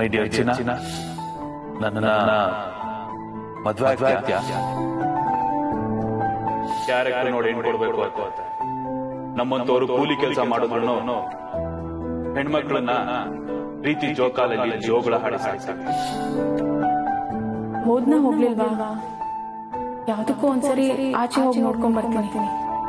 My dear ಚಿನ್ನ ನನ್ನ ಮದ್ವೆ ಆಗ್ತೀಯಾ ಕ್ಯಾರೆಕ್ಟರ್ ನೋಡಿ ಹೆಣ್ಣು ಕೊಡ್ಬೇಕು ಅಂತ ನಮ್ಮಂತವ್ರು ಕೂಲಿ ಕೆಲಸ ಮಾಡೋದ್ರು ಹೆಣ್ಮಕ್ಳನ್ನ ಪ್ರೀತಿ ಜೋಕಾಲಲ್ಲಿ ಜೋಗಳ ಹಾಡಿ ಸಾಕ್ತಾರೆ ಹೋದ್ನ ಹೋಗ್ಲಿಲ್ವಾ ಯಾವ್ದಕ್ಕೂ ಒಂದ್ಸರಿ ಆಚೆ ಹೋಗಿ ನೋಡ್ಕೊಂಡ್ ಬರ್ತೀನಿ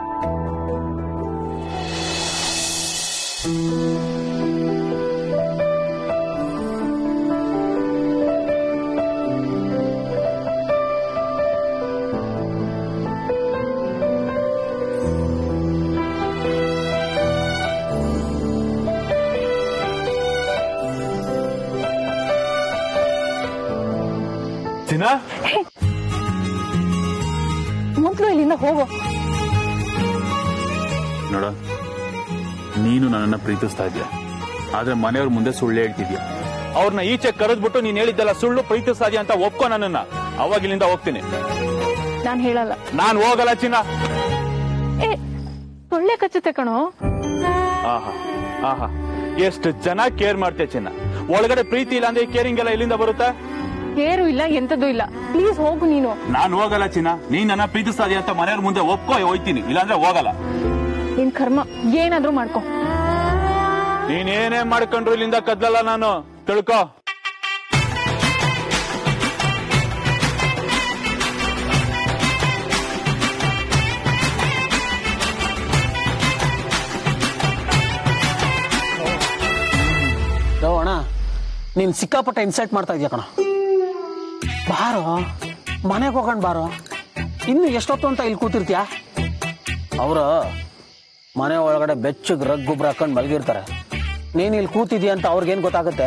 ಚಿನ್ನ ಮೊದ್ಲು ಇಲ್ಲಿಂದ ಹೋಗೋ ನೋಡ ನೀನು ನನ್ನನ್ನ ಪ್ರೀತಿಸ್ತಾ ಇದೀಯ ಆದ್ರೆ ಮನೆಯವ್ರ ಮುಂದೆ ಸುಳ್ಳು ಹೇಳ್ತಿದ್ಯಾ ಅವ್ರನ್ನ ಈಚೆ ಕರೆದ್ಬಿಟ್ಟು ನೀನ್ ಹೇಳಿದ್ದಲ್ಲ ಸುಳ್ಳು ಪ್ರೀತಿಸ್ತಾ ಇದೀಯ ಅಂತ ಒಪ್ಕೊ ನನ್ನನ್ನ ಅವಾಗ ಇಲ್ಲಿಂದ ಹೋಗ್ತೀನಿ ನಾನ್ ಹೇಳಲ್ಲ ನಾನ್ ಹೋಗಲ್ಲ ಚಿನ್ನ ಏ ಸೊಳ್ಳೆ ಕಚ್ಚುತ್ತೆ ಕಣೋ ಆಹಾ ಆಹಾ ಎಷ್ಟು ಜನ ಕೇರ್ ಮಾಡ್ತೀಯ ಚಿನ್ನ ಒಳಗಡೆ ಪ್ರೀತಿ ಇಲ್ಲ ಅಂದ್ರೆ ಕೇರಿಂಗ್ ಎಲ್ಲ ಇಲ್ಲಿಂದ ಬರುತ್ತಾ ಕೇರು ಇಲ್ಲ ಎಂತದೂ ಇಲ್ಲ ಪ್ಲೀಸ್ ಹೋಗು ನೀನು ನಾನ್ ಹೋಗಲ್ಲ ಚಿನ್ನ ನೀನ್ ನನ್ನ ಪ್ರೀತಿಸ್ತಾ ಇದೀಯ ಅಂತ ಮನೆಯವ್ರ ಮುಂದೆ ಒಪ್ಕೊ ಹೋಯ್ತೀನಿ ಇಲ್ಲಾಂದ್ರೆ ಹೋಗಲ್ಲ ನಿನ್ ಕರ್ಮ ಏನಾದ್ರೂ ಮಾಡ್ಕೊ ನೀನೇನೇ ಮಾಡ್ಕೊಂಡ್ರು ಇಲ್ಲಿಂದ ಕದ್ಲಲ್ಲ ನಾನು ತಿಳ್ಕೊ ಲೋ ಅಣ್ಣ ನೀನ್ ಸಿಕ್ಕಾಪಟ್ಟೆ ಇನ್ಸಲ್ಟ್ ಮಾಡ್ತಾ ಇದೀಯ ಕಣ ಬಾರೋ ಮನೆಗೆ ಹೋಗೋಣ ಬಾರೋ ಇನ್ನು ಎಷ್ಟೊತ್ತು ಅಂತ ಇಲ್ಲಿ ಕೂತಿರ್ತೀಯ ಅವರು ಮನೆ ಒಳಗಡೆ ಬೆಚ್ಚಗ್ ರಗ್ ಗೊಬ್ಬರ ಹಾಕೊಂಡು ಮಲಗಿರ್ತಾರೆ ನೀನ್ ಇಲ್ಲಿ ಕೂತಿದ್ಯಾ ಅಂತ ಅವ್ರಿಗೇನ್ ಗೊತ್ತಾಗುತ್ತೆ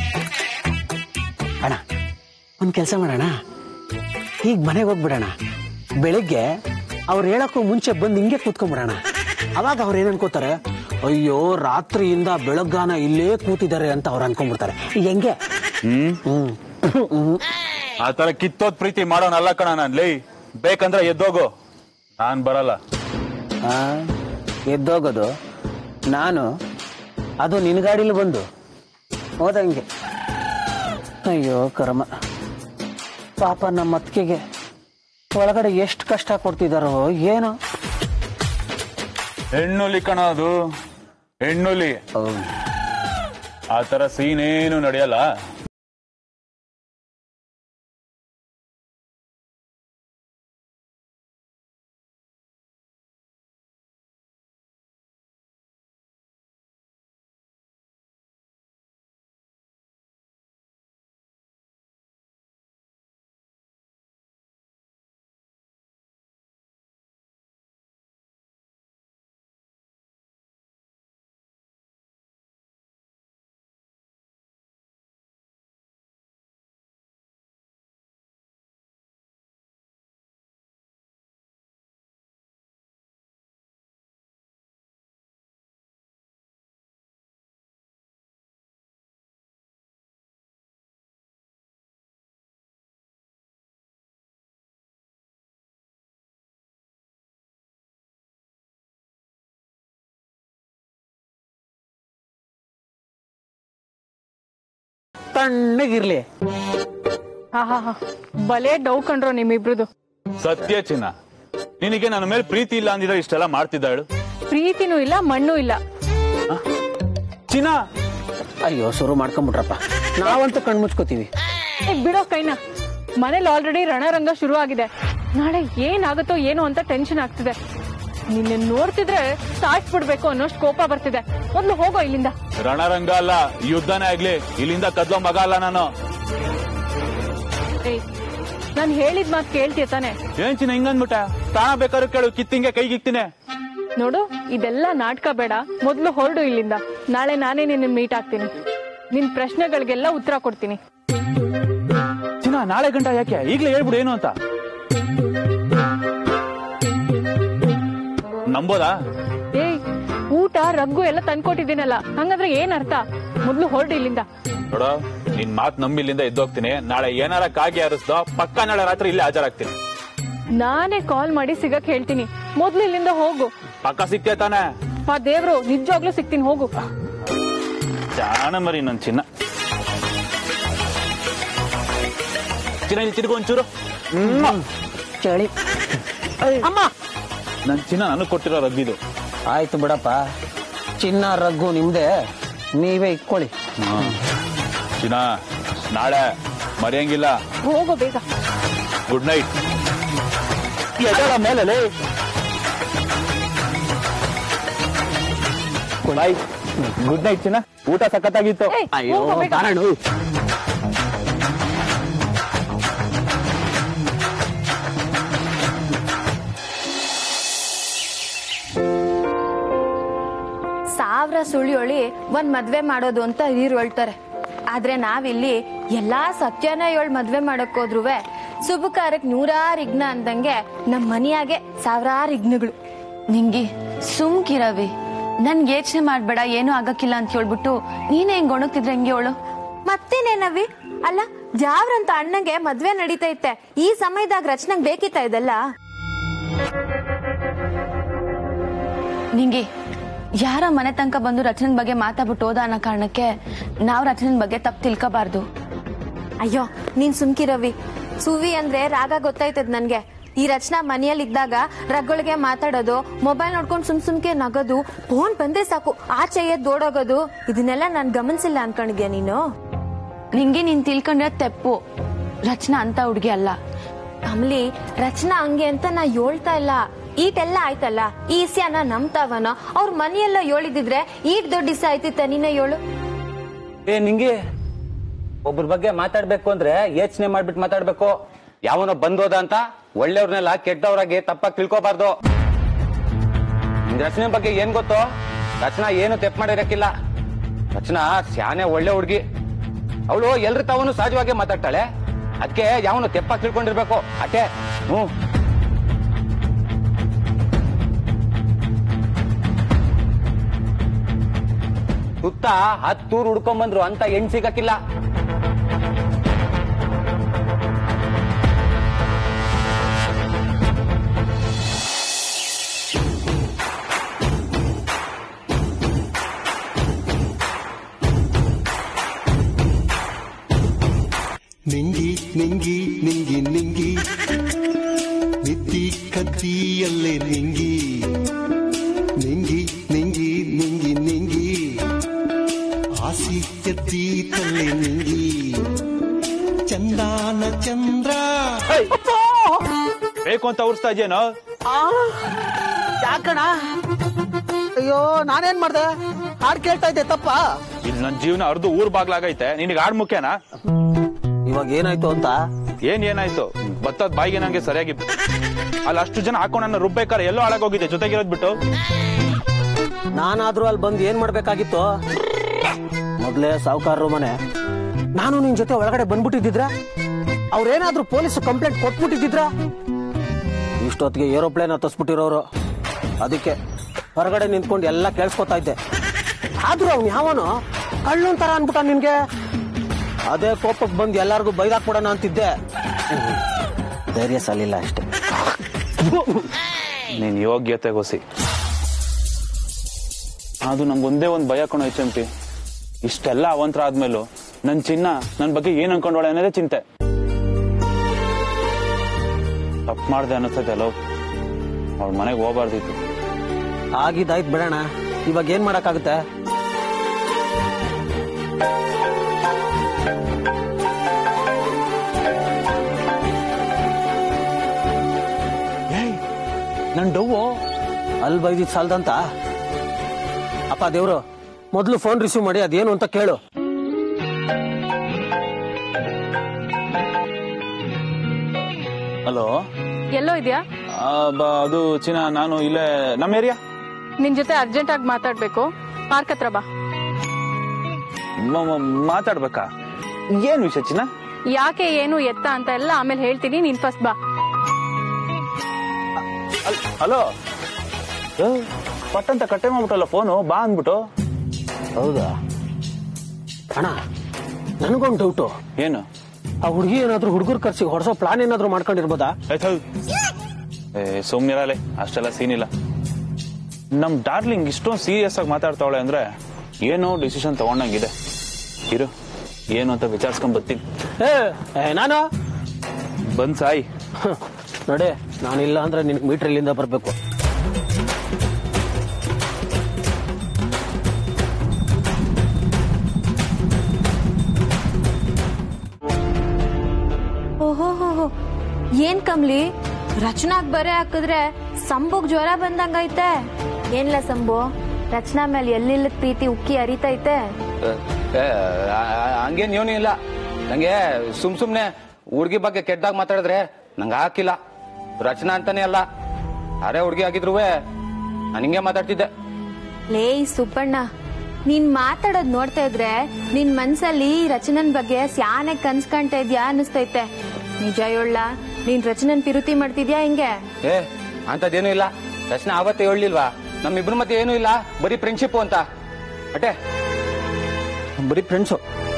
ಅಣ್ಣ ಒಂದ್ ಕೆಲಸ ಮಾಡೋಣ ಈಗ ಮನೆಗೆ ಹೋಗ್ಬಿಡೋಣ ಬೆಳಿಗ್ಗೆ ಅವ್ರು ಹೇಳಕ್ಕೂ ಮುಂಚೆ ಬಂದು ಹಿಂಗೆ ಕೂತ್ಕೊಂಡ್ಬಿಡೋಣ ಅವಾಗ ಅವ್ರು ಏನ್ ಅನ್ಕೋತಾರೆ ಅಯ್ಯೋ ರಾತ್ರಿಯಿಂದ ಬೆಳಗ್ಗಾನ ಇಲ್ಲೇ ಕೂತಿದ್ದಾರೆ ಅಂತ ಅವ್ರು ಅನ್ಕೊಂಡ್ಬಿಡ್ತಾರೆ ಹೆಂಗೆ ಹ್ಮ್ ಹ್ಮ್ ಆ ತರ ಕಿತ್ತೋದ್ ಪ್ರೀತಿ ಮಾಡೋನಲ್ಲ ಕಣ ನಾನ್ ಲೇ ಬೇಕಂದ್ರೆ ಎದ್ದೋಗು ನಾನ್ ಬರಲ್ಲ ಆ, ಎದ್ದೋಗೋದು ನಾನು ಅದು ನಿನ್ ಗಾಡಿಲಿ ಬಂದು ಹೋದಂಗೆ ಅಯ್ಯೋ ಕರ್ಮ ಪಾಪ ನಮ್ಮ ಅತ್ತಿಗೆಗೆ ಒಳಗಡೆ ಎಷ್ಟು ಕಷ್ಟ ಕೊಡ್ತಿದಾರೋ ಏನೋ ಹೆಣ್ಣುಲಿ ಕಣ ಅದು ಹೆಣ್ಣುಲಿ ಹೌದು. ಆ ತರ ಸೀನ್ ಏನು ನಡೆಯಲ್ಲ ತಣ್ಣಗಿರ್ಲಿ ಹಾ ಹಾ ಹಾ ಬಲೇ ಡೌ ಕಂಡ್ರೋ ನಿಮ್ಮಿಬ್ರದು ಸತ್ಯ ಚಿನ್ನ ನಿನಗೆ ನನ್ನ ಮೇಲೆ ಪ್ರೀತಿ ಇಲ್ಲ ಅಂದಿದ್ರೆ ಇಷ್ಟೆಲ್ಲ ಮಾಡ್ತಿದ್ದ ಹೇಳು ಪ್ರೀತಿನೂ ಇಲ್ಲ ಮಣ್ಣು ಇಲ್ಲ ಚಿನ್ನ ಅಯ್ಯೋ ಶುರು ಮಾಡ್ಕೊಂಬಿಟ್ರಪ್ಪ ನಾವಂತೂ ಕಣ್ಮುಚ್ಕೋತೀವಿ ಏ ಬಿಡೋ ಕೈನ ಮನೇಲಿ ಆಲ್ರೆಡಿ ರಣರಂಗ ಶುರು ಆಗಿದೆ ನಾಳೆ ಏನಾಗುತ್ತೋ ಏನೋ ಅಂತ ಟೆನ್ಷನ್ ಆಗ್ತಿದೆ ನಿನ್ನ ನೋಡ್ತಿದ್ರೆ ಸಾಯಿಸ್ಬಿಡ್ಬೇಕು ಅನ್ನೋಷ್ಟು ಕೋಪ ಬರ್ತಿದೆ ಮೊದ್ಲು ಹೋಗೋ ಇಲ್ಲಿಂದ ರಣರಂಗ ಅಲ್ಲ ಯುದ್ಧನೇ ಆಗ್ಲಿ ಇಲ್ಲಿಂದ ಕದ್ಲೋ ಮಗ ಅಲ್ಲ ನಾನು ಏಯ್ ನಾನ್ ಹೇಳಿದ್ ಮಾತ್ ಕೇಳ್ತೀಯ ತಾನೆ ಏನ್ ಚಿನ್ನ ಹಿಂಗಂದ್ಬಿಟ್ಟ ಪ್ರಾಣ ಬೇಕಾದ್ರೂ ಕೇಳು ಕಿತ್ತಿಂಗೆ ಕೈಗಿಕ್ತೀನಿ ನೋಡು ಇದೆಲ್ಲ ನಾಟಕ ಬೇಡ ಮೊದ್ಲು ಹೊರಡು ಇಲ್ಲಿಂದ ನಾಳೆ ನಾನೇ ನಿನ್ನ ಮೀಟ್ ಆಗ್ತೀನಿ ನಿನ್ ಪ್ರಶ್ನೆಗಳಿಗೆಲ್ಲ ಉತ್ತರ ಕೊಡ್ತೀನಿ ಚಿನ್ನ ನಾಳೆ ಗಂಟ ಯಾಕೆ ಈಗ್ಲೇ ಹೇಳ್ಬಿಡು ಏನು ಅಂತ ನಂಬೋದಾ ಏಯ್ ಊಟ ರಗ್ಗು ಎಲ್ಲ ತಂದ್ಕೊಟ್ಟಿದ್ದೀನಲ್ಲ ಹಂಗಂದ್ರೆ ಏನ್ ಅರ್ಥ ಮೊದ್ಲು ಹೊರಡು ಇಲ್ಲಿಂದ ನೋಡ ನಿನ್ ಮಾತ್ ನಂಬಿಲ್ಲಿಂದ ಎದ್ದೋಗ್ತೀನಿ ನಾಳೆ ಏನಾರ ಕಾಗಿ ಹಾರಿಸ್ದೋ ಪಕ್ಕ ನಾಳೆ ರಾತ್ರಿ ಇಲ್ಲೇ ಹಾಜರಾಗ್ತೀನಿ ನಾನೇ ಕಾಲ್ ಮಾಡಿ ಸಿಗಕ್ ಹೇಳ್ತೀನಿ ಮೊದ್ಲು ಇಲ್ಲಿಂದ ಹೋಗು ಪಕ್ಕ ಸಿಕ್ತೇ ತಾನೆ ಆ ದೇವ್ರು ನಿಜವಾಗ್ಲೂ ಸಿಗ್ತೀನಿ ಹೋಗು ಜಾಣ ಮರಿ ನನ್ ಚಿನ್ನ ಚಿನ್ನ ಇಲ್ಲಿ ತಿರ್ಗು ಒಂಚೂರು ಚಳಿ ಅಮ್ಮ ನನ್ ಚಿನ್ನ ನನಗ್ ಕೊಟ್ಟಿರೋ ರಗ್ಗಿದು ಆಯ್ತು ಬಿಡಪ್ಪ ಚಿನ್ನ ರಗ್ಗು ನಿಮ್ದೆ ನೀವೇ ಇಕ್ಕೊಳ್ಳಿ ಚಿನ್ನ ನಾಳೆ ಮರೆಯಂಗಿಲ್ಲ ಹೋಗೋ ಬೇಗ ಗುಡ್ ನೈಟ್ ಮೇಲೆ ಬಾಯ್ ಗುಡ್ ನೈಟ್ ಚಿನ್ನ ಊಟ ಸಖತ್ತಾಗಿತ್ತು ಏಯ್, ಅಯ್ಯೋ ಹೋಗೋ ಬೇಗ. ಬಾರಣು ಸಾವಿರ ಸುಳಿಯೊಳಿ ಒಂದ್ ಮದ್ವೆ ಮಾಡೋದು ಅಂತ ಹಿರಿಯರು ಹೇಳ್ತಾರೆ ಆದ್ರೆ ನಾವಿಲ್ಲಿ ಎಲ್ಲಾ ಸತ್ಯನ ಏಳ್ ಮದ್ವೆ ಮಾಡಕ್ ಹೋದ್ರುವೆ ಶುಭ ಕಾರ್ಯಕ್ ನೂರಾರು ಇಗ್ನ ಅಂದಂಗೆ ನಮ್ ಮನಿಯಾಗೆ ಸಾವಿರಾರು ಇಗ್ನಗಳು ನಿಂಗಿ ಸುಮ್ಕಿರವಿ ನನ್ ಯೋಚನೆ ಮಾಡ್ಬೇಡ ಏನೂ ಆಗಕ್ಕಿಲ್ಲ ಅಂತ ಹೇಳ್ಬಿಟ್ಟು ನೀನೇ ಹಿಂಗ್ ಒಣಗ್ತಿದ್ರೆ ಹೆಂಗೆ ಅವಳು ಮತ್ತೇನೇನವಿ ಅಲ್ಲ ಜಾವ್ರಂತ ಅಣ್ಣಂಗೆ ಮದ್ವೆ ನಡೀತೈತೆ ಈ ಸಮಯದಾಗ ರಚನೆಗ್ ಬೇಕಿತ್ತ ಇದೆಲ್ಲ ನಿಂಗಿ ಯಾರ ಮನೆ ತನಕ ಬಂದು ರಚನೆ ಬಗ್ಗೆ ಮಾತಾಡ್ಬಿಟ್ಟು ಹೋದ ಅನ್ನೋ ಕಾರಣಕ್ಕೆ ನಾವ್ ರಚನೆ ಬಗ್ಗೆ ತಪ್ಪು ತಿಳ್ಕೋಬಾರ್ದು ಅಯ್ಯೋ ನೀನ್ ಸುಮ್ಕಿರವಿ ಸುವಿ ಅಂದ್ರೆ ರಾಗ ಗೊತ್ತಾಯ್ತದ ನನ್ಗೆ ಈ ರಚನಾ ಮನೆಯಲ್ಲಿ ಇದ್ದಾಗ ರಗ್ಗಳಿಗೆ ಮಾತಾಡೋದು ಮೊಬೈಲ್ ನೋಡ್ಕೊಂಡು ಸುಮ್ ಸುಮ್ಕೆ ನಗೋದು ಫೋನ್ ಬಂದ್ರೆ ಸಾಕು ಆಚೆ ಎದ್ದು ಓಡೋಗೋದು ಇದನ್ನೆಲ್ಲ ನಾನ್ ಗಮನಿಸಿಲ್ಲ ಅನ್ಕೊಂಡಿದ್ಯಾ ನೀನು ನಿಂಗೆ ನೀನ್ ತಿಳ್ಕೊಂಡಿರೋ ತೆಪ್ಪು ರಚನಾ ಅಂತ ಹುಡ್ಗಿ ಅಲ್ಲ ಕಮಲಿ ರಚನಾ ಹಂಗೆ ಅಂತ ನಾ ಹೇಳ್ತಾ ಇಲ್ಲ ಈಟೆಲ್ಲ ಆಯ್ತಲ್ಲ ಈ ಇಸ್ಯಾನ ನಂಬ್ತಾವನೋ ಅವ್ರ ಮನೆಯೆಲ್ಲ ಹೇಳಿದಿದ್ರೆ ಈಟ್ ದೊಡ್ಡ ಇಸ ಆಯ್ತಿತ್ತ ನೀನೇ ಹೇಳು ಏ ನಿಂಗೆ ಒಬ್ರ ಬಗ್ಗೆ ಮಾತಾಡ್ಬೇಕು ಅಂದ್ರೆ ಯೋಚನೆ ಮಾಡ್ಬಿಟ್ಟು ಮಾತಾಡ್ಬೇಕು ಯಾವನೋ ಬಂದೋದ ಅಂತ ಒಳ್ಳೆಯವ್ರನ್ನೆಲ್ಲ ಕೆಟ್ಟವ್ರಾಗಿ ತಪ್ಪಾಗಿ ತಿಳ್ಕೊಬಾರ್ದು ನಿಂಗ್ ರಚನೆ ಬಗ್ಗೆ ಏನ್ ಗೊತ್ತು ರಚನಾ ಏನು ತೆಪ್ಪ ಮಾಡಿರಕ್ಕಿಲ್ಲ ರಚನಾ ಶಾನೆ ಒಳ್ಳೆ ಹುಡ್ಗಿ ಅವಳು ಎಲ್ರ ತಾವನು ಸಹಜವಾಗಿ ಮಾತಾಡ್ತಾಳೆ ಅದಕ್ಕೆ ಯಾವನು ತೆಪ್ಪಾಗಿ ತಿಳ್ಕೊಂಡಿರ್ಬೇಕು ಅಟೆ ಹ್ಮ್ ಸುತ್ತ ಹತ್ತೂರು ಹುಡ್ಕೊಂಬಂದ್ರು ಅಂತ ಹೆಣ್ ಸಿಗಕ್ಕಿಲ್ಲ ನಿಂಗಿ ನಿಂಗಿ ನಿಂಗಿ ನಿಂಗಿ ನಿತ್ತಿ ಕತ್ತಿಯಲ್ಲೇ ನಿಂಗಿ ನಿಂಗಿ ನಿಂಗಿ ನಿಂಗಿ ನಿಂಗಿ ಆಸಿ ಎತ್ತಿ ತಲ್ಲೆ ನಿಂಗಿ ಚಂದಾನ ಚಂದ್ರ ಬೇಕು ಅಂತ ಉರ್ಸ್ತಾ ಇದೆಯೇನೋ ಯಾಕಣ ಅಯ್ಯೋ ನಾನೇನ್ ಮಾಡ್ದೆ ಹಾಡ್ ಕೇಳ್ತಾ ಇದ್ದೆ ತಪ್ಪ ಇಲ್ಲಿ ನನ್ ಜೀವನ ಅರ್ಧ ಊರ್ ಬಾಗ್ಲಾಗೈತೆ ನಿನಗೆ ಆಡ್ ಮುಖ್ಯನಾ ಇವಾಗ ಏನಾಯ್ತು ಅಂತ ಏನ್ ಏನಾಯ್ತು ಭತ್ತದ ಬಾಯಿಗೆ ನಂಗೆ ಸರಿಯಾಗಿ ಅಲ್ಲಿ ಅಷ್ಟು ಜನ ಹಾಕೊಂಡು ನನ್ನ ರುಬ್ಬೇಕಾರೆ ಎಲ್ಲೋ ಹಾಳಾಗೋಗಿದೆ ಜೊತೆಗಿರೋದ್ ಬಿಟ್ಟು ನಾನಾದ್ರೂ ಅಲ್ಲಿ ಬಂದು ಏನ್ ಮಾಡ್ಬೇಕಾಗಿತ್ತು ಮೊದ್ಲೇ ಸಾವುಕಾರರು ಮನೆ ನಾನು ನಿನ್ ಜೊತೆ ಒಳಗಡೆ ಬಂದ್ಬಿಟ್ಟಿದ್ರ ಅವ್ರೇನಾದ್ರೂ ಪೊಲೀಸ್ ಕಂಪ್ಲೇಂಟ್ ಕೊಟ್ಬಿಟ್ಟಿದ್ರ ಇಷ್ಟೊತ್ತಿಗೆ ಏರೋಪ್ಲೇನ್ ಹತ್ತಿಸ್ಬಿಟ್ಟಿರೋರು ಅದಕ್ಕೆ ಹೊರಗಡೆ ನಿಂತ್ಕೊಂಡು ಎಲ್ಲ ಕೇಳಿಸ್ಕೊತಾ ಇದ್ದೆ ಆದ್ರೂ ಅವ್ನು ಯಾವನು ಕಳ್ಳನ್ ತರ ಅನ್ಬಿಟ್ಟ ನಿನ್ಗೆ ಅದೇ ಕೋಪಕ್ಕೆ ಬಂದು ಎಲ್ಲಾರ್ಗು ಬೈದಾಕ್ಬಿಡೋಣ ಅಂತಿದ್ದೆ ಧೈರ್ಯ ಸಲಿಲ್ಲ ಅಷ್ಟೇ ನೀನ್ ಯೋಗ್ಯತೆ ಗೊಸಿ ಅದು ನಂಗೊಂದೇ ಒಂದ್ ಭಯ ಕಣೋ ಎಚ್ ಎಂ ಪಿ ಇಷ್ಟೆಲ್ಲ ಅವಂತರ ಆದ್ಮೇಲೂ ನನ್ ಚಿನ್ನ ನನ್ ಬಗ್ಗೆ ಏನ್ ಅನ್ಕೊಂಡೋಳೆ ಅನ್ನೋದೇ ಚಿಂತೆ ತಪ್ಪು ಮಾಡ್ದೆ ಅನ್ನಿಸ್ತೈತೆ ಅಲೋ ಅವಳ ಮನೆಗೆ ಹೋಗ್ಬಾರ್ದಿತ್ತು ಆಗಿದ್ದಾಯ್ತು ಬಿಡೋಣ ಇವಾಗ ಏನ್ ಮಾಡಕ್ಕಾಗುತ್ತೆ ನನ್ ಡವ್ವು ಅಲ್ಲಿ ಬೈದಿದ್ ಸಾಲ್ದಂತ ಅಪ್ಪ ದೇವ್ರು ಮೊದ್ಲು ಫೋನ್ ರಿಸೀವ್ ಮಾಡಿ ಅದೇನು ಅಂತ ಕೇಳು ಹಲೋ ಎಲ್ಲೋ ಇದೆಯಾ ಅದು ಚಿನ್ನ ನಾನು ಇಲ್ಲೇ ನಮ್ಮ ಏರಿಯಾ ನಿನ್ ಜೊತೆ ಅರ್ಜೆಂಟ್ ಆಗಿ ಮಾತಾಡ್ಬೇಕು ಪಾರ್ಕ್ ಹತ್ರ ಬಾ ಮಾತಾಡ್ಬೇಕಾ ಏನ್ ವಿಷಯ ಚಿನ್ನ ಯಾಕೆ ಏನು ಎತ್ತ ಅಂತ ಎಲ್ಲ ಆಮೇಲೆ ಹೇಳ್ತೀನಿ ನೀನ್ ಫಸ್ಟ್ ಬಾ ಅಲ್- ಹಲೋ ಏ, ಪಟ್ಟಂತ ಕಟ್ಟೆ ಮಾಡ್ಬಿಟ್ಟಲ್ಲ ಫೋನು ಬಾ ಅಂದ್ಬಿಟ್ಟು ಹೌದಾ ಅಣ್ಣ ನನಗೊಂದು ಡೌಟು ಏನು ಆ ಹುಡುಗಿ ಏನಾದ್ರೂ ಹುಡುಗರ ಖರ್ಚಿಗೆ ಹೊಡ್ಸೋ ಪ್ಲಾನ್ ಏನಾದ್ರೂ ಮಾಡ್ಕೊಂಡಿರ್ಬೋದಾ ಆಯ್ತ್ ಹೌದ್. ಏ ಸುಮ್ನಿರಲೆ ಅಷ್ಟೆಲ್ಲ ಸೀನ್ ಇಲ್ಲ ನಮ್ ಡಾರ್ಲಿಂಗ್ ಇಷ್ಟೊಂದು ಸೀರಿಯಸ್ ಆಗಿ ಮಾತಾಡ್ತಾವಳೆ ಅಂದ್ರೆ ಏನೋ ಡಿಸಿಷನ್ ತಗೊಂಡಂಗಿದೆ ಇರು ಏನು ಅಂತ ವಿಚಾರಿಸ್ಕೊಂಡ್ ಬರ್ತೀನಿ ಏ ಏ, ನಾನು ಬಂದ್ ಸಾಯಿ ನಡೆ ನಾನಿಲ್ಲ ಅಂದ್ರೆ ನಿನ್ಗೆ ಮೀಟರ್ ಇಲ್ಲಿಂದ ಬರಬೇಕು ಓಹೋ ಏನ್ ಕಮ್ಲಿ ರಚನಾಗ್ ಬರೆ ಹಾಕಿದ್ರೆ ಸಂಬುಗ್ ಜ್ವರ ಬಂದಂಗೈತೆ ಏನ್ಲ ಸಂಬು ರಚನಾ ಮೇಲೆ ಎಲ್ಲಿಲ್ಲದ ಪ್ರೀತಿ ಉಕ್ಕಿ ಹರಿತೈತೆ ಏ, ಆ- ಆ- ಹಂಗೇನ್ ಏನೂ ಇಲ್ಲ ನಂಗೆ ಸುಮ್ ಸುಮ್ನೆ ಹುಡ್ಗಿ ಬಗ್ಗೆ ಕೆಟ್ಟದಾಗ ಮಾತಾಡಿದ್ರೆ ನಂಗೆ ಹಾಕಿಲ್ಲ ರಚನಾ ಅಂತಾನೆ ಅಲ್ಲ ಅರೆ ಹುಡ್ಗಿ ಆಗಿದ್ರು ನಾನು ಹಿಂಗೆ ಮಾತಾಡ್ತಿದ್ದೆ ಲೇ ಸುಬ್ಬಣ್ಣ ನೀನ್ ಮಾತಾಡೋದ್ ನೋಡ್ತಾ ಇದ್ರೆ ನಿನ್ ಮನ್ಸಲ್ಲಿ ರಚನನ್ ಬಗ್ಗೆ ಸ್ಯಾನೆ ಕನ್ಸ್ಕೊಂತ ಇದ್ಯಾ ಅನಿಸ್ತೈತೆ ನಿಜ ಹೇಳ ನೀನ್ ರಚನನ್ ಪಿರುತಿ ಮಾಡ್ತಿದ್ಯಾ ಹಿಂಗೆ ಏ ಅಂತದೇನು ಇಲ್ಲ ರಚನಾ ಆವತ್ತೇ ಹೇಳಲಿಲ್ವಾ ನಮ್ಮಿಬ್ರ ಮಧ್ಯೆ ಏನೂ ಇಲ್ಲ ಬರೀ ಫ್ರೆಂಡ್ಶಿಪ್ ಅಂತ ಅಟೆ ಬರೀ ಫ್ರೆಂಡ್ಸು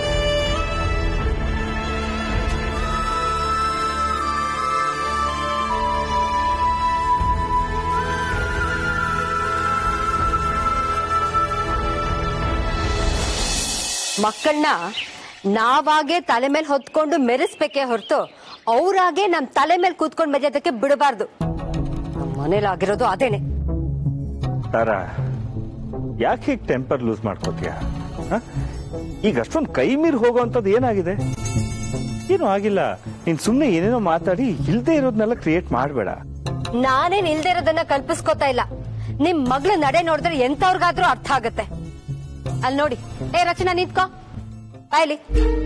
ಮಕ್ಕಳನ್ನ ನಾವಾಗೆ ತಲೆ ಮೇಲೆ ಹೊತ್ಕೊಂಡು ಮೆರೆಸ್ಬೇಕೇ ಹೊರತು ಅವ್ರಾಗೆ ನಮ್ ತಲೆ ಮೇಲೆ ಕೂತ್ಕೊಂಡು ಮೆರೆಯೋದಕ್ಕೆ ಬಿಡಬಾರ್ದು ನಮ್ ಮನೇಲಿ ಆಗಿರೋದು ಅದೇನೆ ತಾರ ಯಾಕೆ ಹೀಗೆ ಟೆಂಪರ್ ಲೂಸ್ ಮಾಡ್ಕೋತೀಯ ಹ? ಈಗ ಅಷ್ಟೊಂದು ಕೈ ಮೀರಿ ಹೋಗೋವಂಥದ್ದು ಏನಾಗಿದೆ ಏನೂ ಆಗಿಲ್ಲ ನೀನ್ ಸುಮ್ಮನೆ ಏನೇನೋ ಮಾತಾಡಿ ಇಲ್ದೇ ಇರೋದನ್ನೆಲ್ಲ ಕ್ರಿಯೇಟ್ ಮಾಡಬೇಡ ನಾನೇನ್ ಇಲ್ದೇ ಇರೋದನ್ನ ಕಲ್ಪಿಸ್ಕೋತಾ ಇಲ್ಲ ನಿಮ್ ಮಗ್ಳ ನಡೆ ನೋಡಿದ್ರೆ ಎಂತವ್ರಿಗಾದ್ರೂ ಅರ್ಥ ಆಗತ್ತೆ ಅಲ್ಲಿ ನೋಡಿ ಏ ರಚನಾ ನಿಂತ್ಕೋ ಬಾಯ್ಲಿ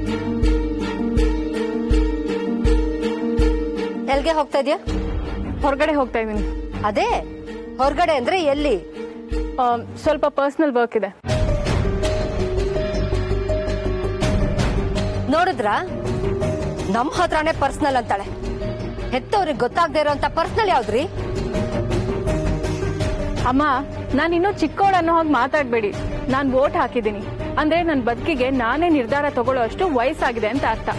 ಎಲ್ಗೆ ಹೋಗ್ತಾ ಇದೀಯ ಹೊರಗಡೆ ಹೋಗ್ತಾ ಇದೀನಿ ಅದೇ ಹೊರಗಡೆ ಅಂದ್ರೆ ಎಲ್ಲಿ ಆ, ಸ್ವಲ್ಪ ಪರ್ಸನಲ್ ವರ್ಕ್ ಇದೆ ನೋಡಿದ್ರ ನಮ್ ಹತ್ರನೇ ಪರ್ಸನಲ್ ಅಂತಾಳೆ ಹೆತ್ತವ್ರಿಗೆ ಗೊತ್ತಾಗದೆ ಇರೋಂತ ಪರ್ಸನಲ್ ಯಾವ್ದ್ರಿ ಅಮ್ಮ ನಾನು ಇನ್ನೂ ಚಿಕ್ಕವಳು ಅನ್ನೋ ಹಾಗೆ ಮಾತಾಡ್ಬೇಡಿ ನಾನು ವೋಟ್ ಹಾಕಿದ್ದೀನಿ ಅಂದ್ರೆ ನನ್ನ ಬದುಕಿಗೆ ನಾನೇ ನಿರ್ಧಾರ ತಗೊಳ್ಳೋ ಅಷ್ಟು ವಯಸ್ಸಾಗಿದೆ ಅಂತ ಅರ್ಥ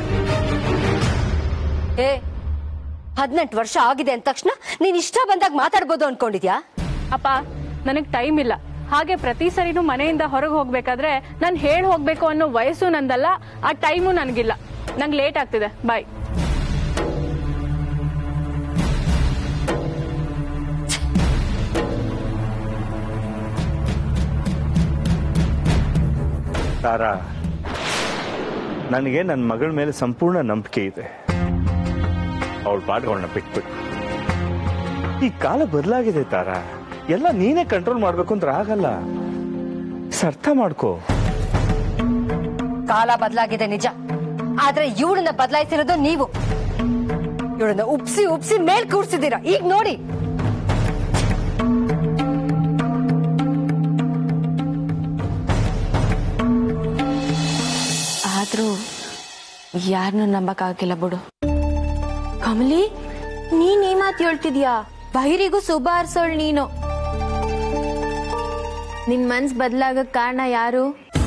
ಏ ಹದಿನೆಂಟು ವರ್ಷ ಆಗಿದೆ ಅಂದ ತಕ್ಷಣ ನೀನ್ ಇಷ್ಟ ಬಂದಾಗ ಮಾತಾಡ್ಬೋದು ಅನ್ಕೊಂಡಿದ್ಯಾ ಅಪ್ಪ ನನಗ್ ಟೈಮ್ ಇಲ್ಲ ಹಾಗೆ ಪ್ರತಿ ಸರಿನೂ ಮನೆಯಿಂದ ಹೊರಗೆ ಹೋಗ್ಬೇಕಾದ್ರೆ ನಾನು ಹೇಳಿ ಹೋಗ್ಬೇಕು ಅನ್ನೋ ವಯಸ್ಸು ನಂದಲ್ಲ ಆ ಟೈಮು ನನಗಿಲ್ಲ ನಂಗೆ ಲೇಟ್ ಆಗ್ತಿದೆ ಬಾಯ್ ತಾರಾ ನನಗೆ ನನ್ನ ಮಗಳ ಮೇಲೆ ಸಂಪೂರ್ಣ ನಂಬಿಕೆ ಇದೆ ಅವಳ ಪಾಠಗಳನ್ನ ಬಿಟ್ಬಿಟ್ಟು ಈ ಕಾಲ ಬದಲಾಗಿದೆ ತಾರಾ ಎಲ್ಲ ನೀನೇ ಕಂಟ್ರೋಲ್ ಮಾಡ್ಬೇಕು ಅಂದ್ರೆ ಆಗಲ್ಲ ಸ ಅರ್ಥ ಮಾಡ್ಕೋ ಕಾಲ ಬದಲಾಗಿದೆ ನಿಜ ಆದ್ರೆ ಇವಳನ್ನ ಬದಲಾಯಿಸಿರೋದು ನೀವು ಇವಳನ್ನ ಉಪ್ಸಿ ಉಪ್ಸಿ ಮೇಲ್ ಕೂರ್ಸಿದ್ದೀರಾ ಈಗ ನೋಡಿ ಆದ್ರೂ ಯಾರನ್ನೂ ನಂಬಕ್ಕಾಗಿಲ್ಲ ಬಿಡು ಕಮಲಿ ನೀನ್ ಈ ಮಾತು ಹೇಳ್ತಿದ್ಯಾ ಬಹಿರಿಗೂ ಶುಭ ಹಾರ್ಸೋಳ್ ನೀನು ನಿನ್ ಮನ್ಸ್ ಬದ್ಲಾಗಕ್ ಕಾರಣ ಯಾರು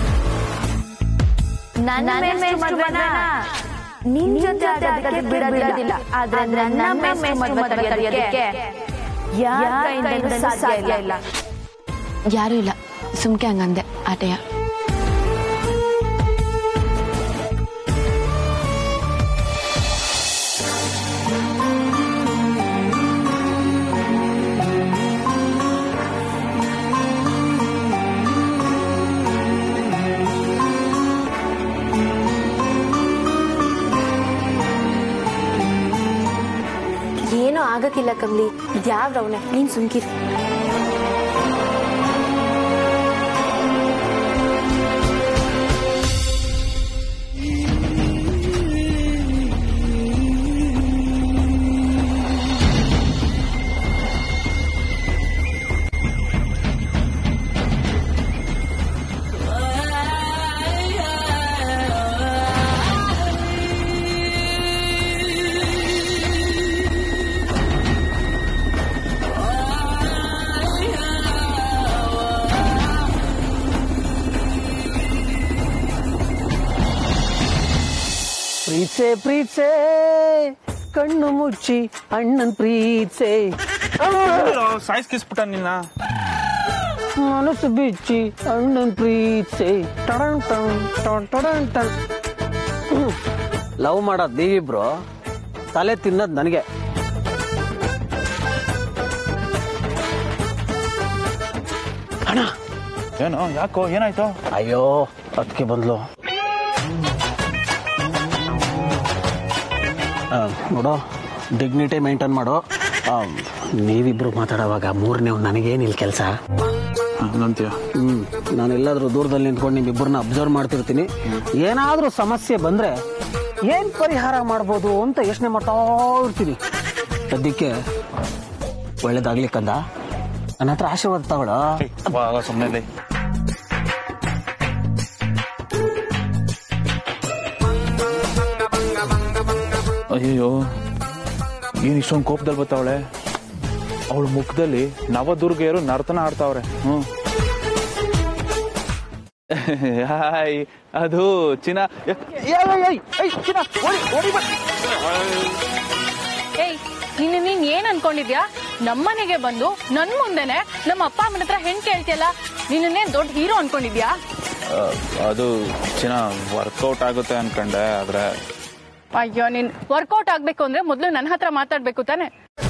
ನಿನ್ ಜೊತೆ ಅದಕ್ಕೆ ಬಿಡೋದಿಲ್ಲ ಆದ್ರೆ ನನ್ನ ಮೇಷ್ಟ್ರು ಮದ್ವೆ ತಡೆಯೋದಕ್ಕೆ ಯಾರ್ ಕೈಯಿಂದಲೂ ಸಾಧ್ಯ ಇಲ್ಲ ಯಾರು ಇಲ್ಲ ಸುಮ್ಕೆ ಹಂಗಂದೆ ಆಟೆಯ ಏನೂ ಆಗಕ್ಕಿಲ್ಲ ಕಮಲಿ ಇದ್ಯಾವ ರವಣೆ ನೀನ್ ಸುಮ್ಕಿರ್ ಪ್ರೀತ್ಸೆ ಪ್ರೀತ್ಸೆ ಕಣ್ಣು ಮುಚ್ಚಿ ಅಣ್ಣನ್ ಪ್ರೀತ್ಸೆ ಸಾಯಿಸ್ಕಿಸ್ಬಿಟ್ಟ ನಿನ್ನ ಮನಸ್ಸು ಬಿಚ್ಚಿ ಅಣ್ಣನ್ ಪ್ರೀತ್ಸೆ ಟಡನ್ ಟನ್ ಟನ್ ಟಡನ್ ಟನ್ ಲವ್ ಮಾಡೋದ್ ನೀವಿಬ್ರು ತಲೆ ತಿನ್ನೋದು ನನಗೆ ಅಣ್ಣ ಏನು ಯಾಕೋ ಏನಾಯ್ತು ಅಯ್ಯೋ ಅದಕ್ಕೆ ಬಂದ್ಲು ಆ, ನೋಡು ಡಿಗ್ನಿಟಿ ಮೇಂಟೈನ್ ಮಾಡು ಆ, ನೀವಿಬ್ರು ಮಾತಾಡೋವಾಗ ಮೂರನೇ ನನಗೇನಿಲ್ಲ ಕೆಲಸ ಹಂಗಂತೀಯ ಹ್ಮ್ ನಾನು ಎಲ್ಲಾದ್ರೂ ದೂರದಲ್ಲಿ ನಿಂತ್ಕೊಂಡು ನಿಮ್ಮಿಬ್ಬರನ್ನ ಅಬ್ಸರ್ವ್ ಮಾಡ್ತಿರ್ತೀನಿ ಏನಾದ್ರೂ ಸಮಸ್ಯೆ ಬಂದ್ರೆ ಏನ್ ಪರಿಹಾರ ಮಾಡ್ಬೋದು ಅಂತ ಯೋಚನೆ ಮಾಡ್ತಾ ಇರ್ತೀನಿ ಸದ್ಯಕ್ಕೆ ಒಳ್ಳೇದಾಗ್ಲಿಕ್ಕಂದ ನನ್ನ ಹತ್ರ ಆಶೀರ್ವಾದ ತಗೊಳ ಸುಮ್ಮನೆ ಅಯ್ಯೋ ಏನ್ ಇಷ್ಟೊಂದು ಕೋಪದಲ್ಲಿ ಬರ್ತಾವಳೆ ಅವಳ ಮುಖದಲ್ಲಿ ನವದುರ್ಗೆಯರು ನರ್ತನ ಆಡ್ತಾವ್ರೆ ಹ್ಮ್ ಹಾಯ್ ಅದು ಚಿನ್ನ ಚಿನ್ನ ಏಯ್ ನಿನ್ನ ನೀನ್ ಏನ್ ಅನ್ಕೊಂಡಿದ್ಯಾ ನಮ್ಮನೆಗೆ ಬಂದು ನನ್ ಮುಂದೆನೆ ನಮ್ಮ ಅಪ್ಪ ಅಮ್ಮನ ಹತ್ರ ಹೆಣ್ ಕೇಳ್ತಿಯಲ್ಲ ನಿನ್ನೇ ದೊಡ್ಡ ಹೀರೋ ಅನ್ಕೊಂಡಿದ್ಯಾ ಅದು ಚಿನ್ನ ವರ್ಕೌಟ್ ಆಗುತ್ತೆ ಅನ್ಕಂಡೆ ಆದ್ರೆ ಅಯ್ಯೋ ನೀನ್ ವರ್ಕೌಟ್ ಆಗ್ಬೇಕು ಅಂದ್ರೆ ಮೊದ್ಲು ನನ್ನ ಹತ್ರ ಮಾತಾಡ್ಬೇಕು ತಾನೆ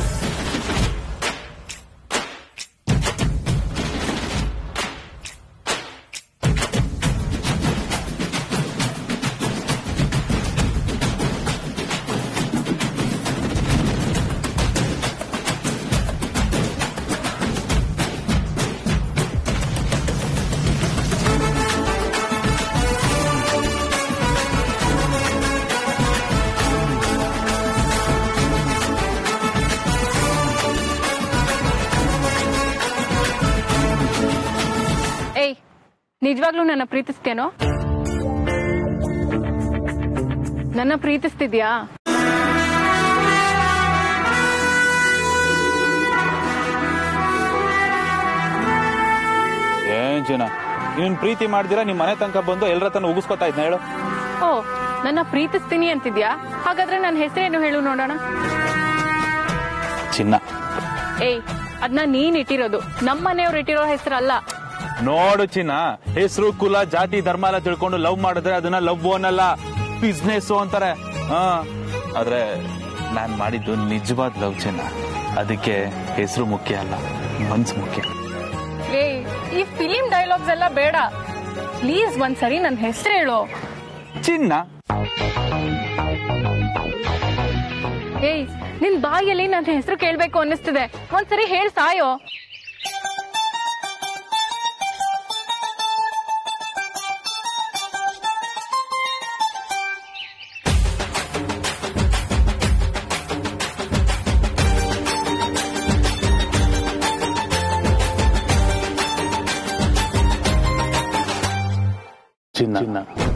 ಏಯ್ ನಿಜವಾಗ್ಲೂ ನನ್ನ ಪ್ರೀತಿಸ್ತೇನೋ ನನ್ನ ಪ್ರೀತಿಸ್ತಿದ್ಯಾ ಏನ್ ಚಿನ್ನ ನೀನ್ ಪ್ರೀತಿ ಮಾಡ್ದಿರಾ ನಿಮ್ ಮನೆ ತನಕ ಬಂದು ಎಲ್ಲರ ತನ ಉಗಿಸ್ಕೊತಾ ಇದ್ನ ಹೇಳು ಓ ನನ್ನ ಪ್ರೀತಿಸ್ತೀನಿ ಅಂತಿದ್ಯಾ ಹಾಗಾದ್ರೆ ನನ್ನ ಹೆಸರೇನು ಹೇಳು ನೋಡೋಣ ಚಿನ್ನ ಏಯ್ ಅದನ್ನ ನೀನ್ ಇಟ್ಟಿರೋದು ನಮ್ಮ ಮನೆಯವ್ರು ಇಟ್ಟಿರೋ ಹೆಸರಲ್ಲ ನೋಡು ಚಿನ್ನ ಹೆಸರು ಕುಲ ಜಾತಿ ಧರ್ಮ ಎಲ್ಲ ತಿಳ್ಕೊಂಡು ಲವ್ ಮಾಡಿದ್ರೆ ಅದನ್ನ ಲವ್ ಅನ್ನಲ್ಲ ಬಿಸ್ನೆಸ್ ಅಂತಾರೆ ಹಾ ಆದ್ರೆ ನಾನ್ ಮಾಡಿದ್ದು ನಿಜವಾದ ಲವ್ ಚಿನ್ನ ಅದಕ್ಕೆ ಹೆಸರು ಮುಖ್ಯ ಅಲ್ಲ ಮನ್ಸು ಮುಖ್ಯ ಏಯ್ ಈ ಫಿಲಿಂ ಡೈಲಾಗ್ಸ್ ಎಲ್ಲ ಬೇಡ ಪ್ಲೀಸ್ ಒಂದ್ಸರಿ ನನ್ನ ಹೆಸರು ಹೇಳು ಚಿನ್ನ ಏಯ್ ನಿನ್ ಬಾಯಲ್ಲಿ ನನ್ನ ಹೆಸರು ಕೇಳ್ಬೇಕು ಅನ್ನಿಸ್ತಿದೆ ಒಂದ್ಸರಿ ಹೇಳ್ ಸಾಯೋ ಚಿನ್ನ ಚಿನ್ನ